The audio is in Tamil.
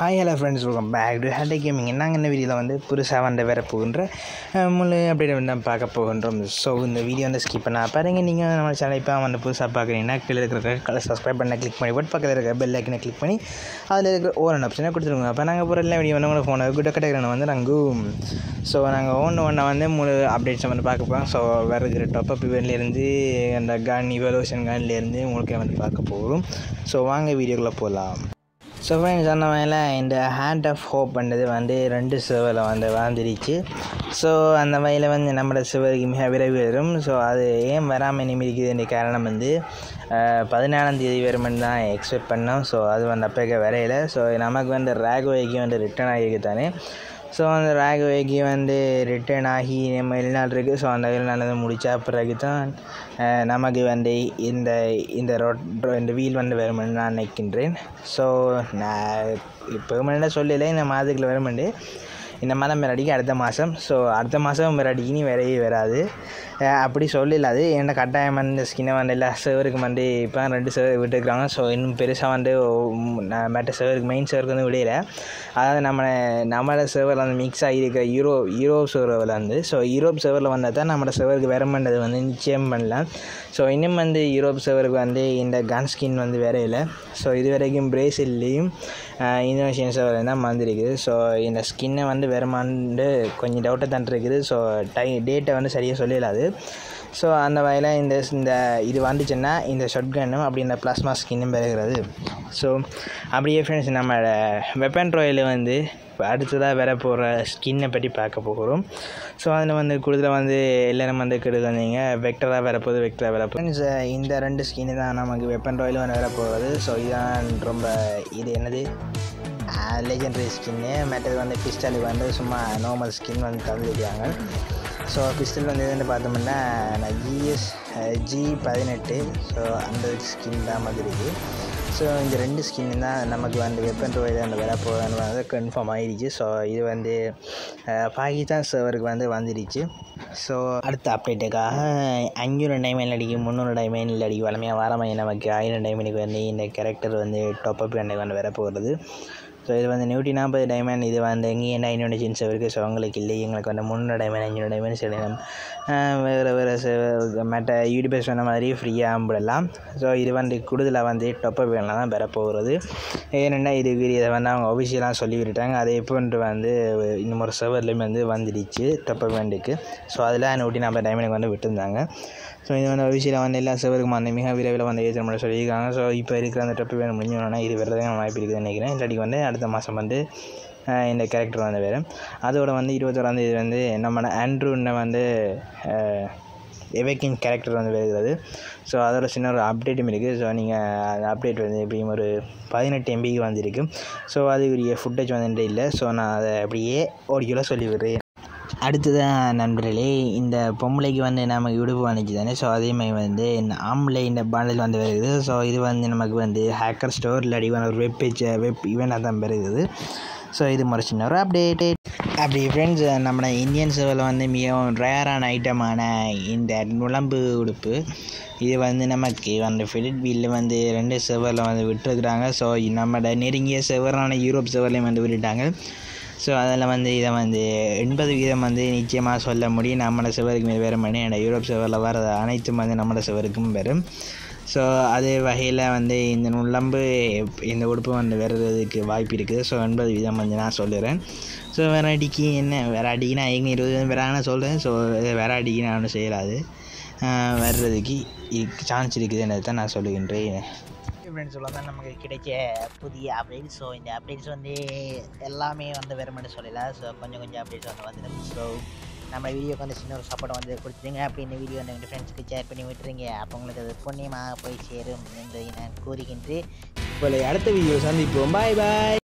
hi hello friends welcome back to handy gaming நாங்கள் இந்த வீடியோவில் வந்து புதுசாக வந்து வேற போகின்ற அஹ், முழு அப்படி வந்து நம்ம பார்க்க போகின்றோம் ஸோ இந்த வீடியோ வந்து ஸ்கிப் பண்ண பாருங்க நீங்கள் நம்ம சேனல் இப்போ வந்து புதுசாக பார்க்குறீங்கன்னா கீழே இருக்கிற கலர் சப்ஸ்கிரைப் பண்ண கிளிக் பண்ணி போட்டு பக்கத்தில் இருக்கிற பெல் ஐக்கனை கிளிக் பண்ணி அதில் இருக்கிற ஓரன் ஆப்ஷனை கொடுத்துருங்க அப்போ நாங்கள் போகிற எல்லா வீடியோ வந்து உங்களை ஃபோனை குட்ட கட்டக்கிறன வந்து நாங்கள் ஸோ நாங்கள் ஒன்று ஒன்றா வந்து முழு அப்டேட்ஸை வந்து பார்க்க போகிறோம் ஸோ வேறு இருக்கிற டாப்அப் இவன்லேருந்து அந்த கன் இவலோஷன் கன்லேருந்து உங்களுக்கு வந்து பார்க்க போகிறோம் ஸோ வாங்க வீடியோக்குள்ளே போகலாம் ஸோ ஃப்ரெண்ட்ஸ் அந்த வகையில் இந்த ஹேண்ட் ஆஃப் ஹோப் பண்ணது வந்து ரெண்டு சிவரில் வந்து வாழ்ந்துருச்சு ஸோ அந்த வகையில் வந்து நம்மளோட சிவருக்கு மிக விரைவில் வரும் ஸோ அது ஏன் வராமல் நிமிடிக்குதுன்ற காரணம் வந்து பதினாலாம் தேதி வருமென்னு தான் எக்ஸ்பெக்ட் பண்ணோம் ஸோ அது வந்து அப்போக்க வரையில ஸோ நமக்கு வந்து ராகோவைக்கு வந்து ரிட்டர்ன் ஆகிருக்கு தானே ஸோ அந்த ராகவேக்கு வந்து ரிட்டர்ன் ஆகி நம்ம வெளிநாடு இருக்குது ஸோ அந்த வெளிநாடு முடிச்சா பிறகு தான் அஹ், நமக்கு வந்து இந்த இந்த ரோட் இந்த வீல் வந்து வருமென்னு நான் நினைக்கின்றேன் ஸோ நான் இப்போ சொல்லலை இந்த மாதத்துக்குள்ள வருமெண்டு இந்த மாதம் மிராடிக்கு அடுத்த மாதம் ஸோ அடுத்த மாதம் மிராடிக்கு நீ வரவே வராது அஹ் அப்படி சொல்லல அது என்ன கட்டாயம் வந்து ஸ்கின்னை வந்து எல்லா சர்வருக்கு வந்து இப்போ ரெண்டு சர்வர் விட்டுருக்காங்க ஸோ இன்னும் பெருசாக வந்து மற்ற சர்வருக்கு மெயின் சர்வருக்கு வந்து விடையில அதாவது நம்ம நம்மளோட சர்வரில் வந்து மிக்ஸ் ஆகியிருக்கிற யூரோ யூரோப் சர்வரில் வந்து ஸோ யூரோப் சர்வரில் வந்தால் தான் நம்மளோட சர்வருக்கு வரமன்றது வந்து நிச்சயம் பண்ணலாம் ஸோ இன்னும் வந்து யூரோப் சர்வருக்கு வந்து இந்த கன் ஸ்கின் வந்து வேற இல்லை ஸோ இது வரைக்கும் பிரேசில்லையும் இந்தோனேஷியன் சர்வர் தான் வந்திருக்குது ஸோ இந்த ஸ்கின்னை வந்து வருமானு கொஞ்சம் டவுட்டாக தான் இருக்குது ஸோ டை டேட்டை வந்து சரியாக சொல்லலாது ஸோ அந்த வகையில் இந்த இந்த இது வந்துச்சுன்னா இந்த ஷொட் கன்னும் அப்படி இந்த பிளாஸ்மா ஸ்கின்னும் பெறுகிறது ஸோ அப்படியே ஃப்ரெண்ட்ஸ் நம்ம வெப்பன் ட்ரோயில் வந்து இப்போ அடுத்ததாக வர போகிற ஸ்கின்னை பற்றி பார்க்க போகிறோம் ஸோ அதில் வந்து கூடுதலாக வந்து எல்லோரும் வந்து கெடுத்து வந்தீங்க வெக்டராக வரப்போகுது வெக்டராக வரப்போகுது Friends, இந்த ரெண்டு ஸ்கின்னு தான் நமக்கு வெப்பன் ராயில் வந்து வரப்போகுது ஸோ இதுதான் ரொம்ப இது என்னது லெஜெண்டரி ஸ்கின்னு மற்றது வந்து பிஸ்டலுக்கு வந்து சும்மா நார்மல் ஸ்கின் வந்து தந்துருக்காங்க ஸோ பிஸ்டல் வந்து எதுன்னு பார்த்தோம்னா நான் ஜிஎஸ் ஜி பதினெட்டு ஸோ அந்த ஸ்கின் தான் மாதிரி இருக்குது ஸோ இந்த ரெண்டு ஸ்கின் தான் நமக்கு வந்து வெப்பன் ரோயில் அந்த விலை போகணுன்னு வந்து கன்ஃபார்ம் ஆகிடுச்சு ஸோ இது வந்து அஹ், பாகிஸ்தான் சர்வருக்கு வந்து வந்துடுச்சு ஸோ அடுத்த அப்டேட்டுக்காக அஞ்சூறு டைமண்ட் அடிக்கு முந்நூறு டைமண்ட் அடிக்கு வளமையாக வாரமாக நமக்கு ஆயிரம் டைமண்டுக்கு வந்து இந்த கேரக்டர் வந்து டாப் அப் எனக்கு வந்து வர போகிறது ஸோ இது வந்து நூற்றி நாற்பது டைமண்ட் இது வந்து எங்கேயும் என்ன இண்டோனேஷியன் சர்வருக்கு ஸோ உங்களுக்கு இல்லை எங்களுக்கு வந்து முந்நூறு டைமண்ட் அஞ்சூறு டைமண்ட் சொல்லலாம் வேறு வேறு மற்ற யூடியூபர் சொன்ன மாதிரி ஃப்ரீயாக விடலாம் ஸோ இது வந்து கூடுதலாக வந்து டொப்பப் வேணலாம் தான் பெற போகிறது ஏன்னா இது இதை வந்து அவங்க ஒஃபிஷியலாக சொல்லி விட்டுட்டாங்க அதே இப்போ வந்து இன்னும் ஒரு சர்வர்லேயும் வந்து வந்துடுச்சு டொப்பப் வேண்டுக்கு ஸோ அதில் நூற்றி நாற்பது டைமண்டுக்கு வந்து விட்டுருந்தாங்க ஸோ இது வந்து ஒஃபிஷியலாக வந்து எல்லா சர்வருக்கும் வந்து மிக விரைவில் வந்து ஏற்ற மட்டும் சொல்லியிருக்காங்க ஸோ இப்போ இருக்கிற அந்த டொப்பப் வேணும் முடிஞ்சோன்னா இது வரதுக்கான வாய்ப்பு இருக்குதுன்னு நினைக்கிறேன் இல்லாட்டி வந்து அடுத்த மாதம் வந்து அஹ் இந்த கேரக்டர் வந்து வேறு அதோட வந்து இருபத்தோராந்தேதி வந்து நம்ம ஆண்ட்ரூன்னு வந்து எவேக்கிங் கேரக்டர் வந்து வருகிறது ஸோ அதோட சின்ன ஒரு அப்டேட்டும் இருக்குது ஸோ நீங்கள் அந்த அப்டேட் வந்து எப்படியும் ஒரு பதினெட்டு எம்பிக்கு வந்திருக்கு ஸோ அதுக்குரிய ஃபுட்டேஜ் வந்து இல்லை ஸோ நான் அதை அப்படியே ஆடியோவில் சொல்லி விடுறேன் அடுத்ததான் நண்பர்களே இந்த பொம்பளைக்கு வந்து நமக்கு விடுப்பு வந்துச்சு தானே ஸோ அதேமாதிரி வந்து இந்த ஆம்பளை இந்த பாண்டல் வந்து வருது ஸோ இது வந்து நமக்கு வந்து ஹேக்கர் ஸ்டோர் இல்லாட்டி வந்து ஒரு வெப் பேஜ் வெப் ஈவெண்ட்டாக தான் வருகிறது ஸோ இது மாதிரி சின்ன ஒரு அப்டேட் அப்படி ஃப்ரெண்ட்ஸ் நம்ம இந்தியன் சர்வரில் வந்து மிகவும் ரேரான ஐட்டமான இந்த நுழம்பு உடுப்பு இது வந்து நமக்கு அந்த ஃபிலிட் வீலில் வந்து ரெண்டு சர்வரில் வந்து விட்டுருக்குறாங்க ஸோ நம்மளோட நெருங்கிய சர்வரான யூரோப் சர்வர்லேயும் வந்து விட்டுட்டாங்க ஸோ அதில் வந்து இதை வந்து எண்பது வீதம் வந்து நிச்சயமாக சொல்ல முடியும் நம்மளோட சிவருக்கு மேல் வேறு மணி அந்த யூரோப் சிவரில் வர அனைத்தும் வந்து நம்மளோட சிவருக்கும் வரும் ஸோ அதே வகையில் வந்து இந்த நுள்ளம்பு இந்த உடுப்பு வந்து வர்றதுக்கு வாய்ப்பு இருக்குது ஸோ எண்பது வீதம் வந்து நான் சொல்லுறேன் ஸோ வேற அடிக்கு என்ன வேற அடிக்கு நான் எங்கே இருபது வேறான சொல்கிறேன் ஸோ வேற அடிக்கு நான் ஒன்றும் செய்யலாது ஆஹ் வர்றதுக்கு சான்ஸ் இருக்குதுன்னு தான் நான் சொல்லுகின்றேன் ஃப்ரெண்ட்ஸ் தான் நமக்கு கிடைச்ச புதிய அப்டேட்ஸ் ஸோ இந்த அப்டேட்ஸ் வந்து எல்லாமே வந்து வெறுமனு சொல்லலாம் ஸோ கொஞ்சம் கொஞ்சம் அப்டேட்ஸ் வந்து வந்துடும் ஸோ நம்ம வீடியோக்கு வந்து சின்ன ஒரு சப்போர்ட் வந்து கொடுத்துருங்க அப்படி இந்த வீடியோ வந்து எங்கள் ஃப்ரெண்ட்ஸுக்கு ஷேர் பண்ணி விட்டுருங்க அப்போ உங்களுக்கு அது புண்ணியமாக போய் சேரும் என்பதை நான் கூறுகின்றேன் உங்களை அடுத்த வீடியோ சந்திப்போம் பாய் பாய்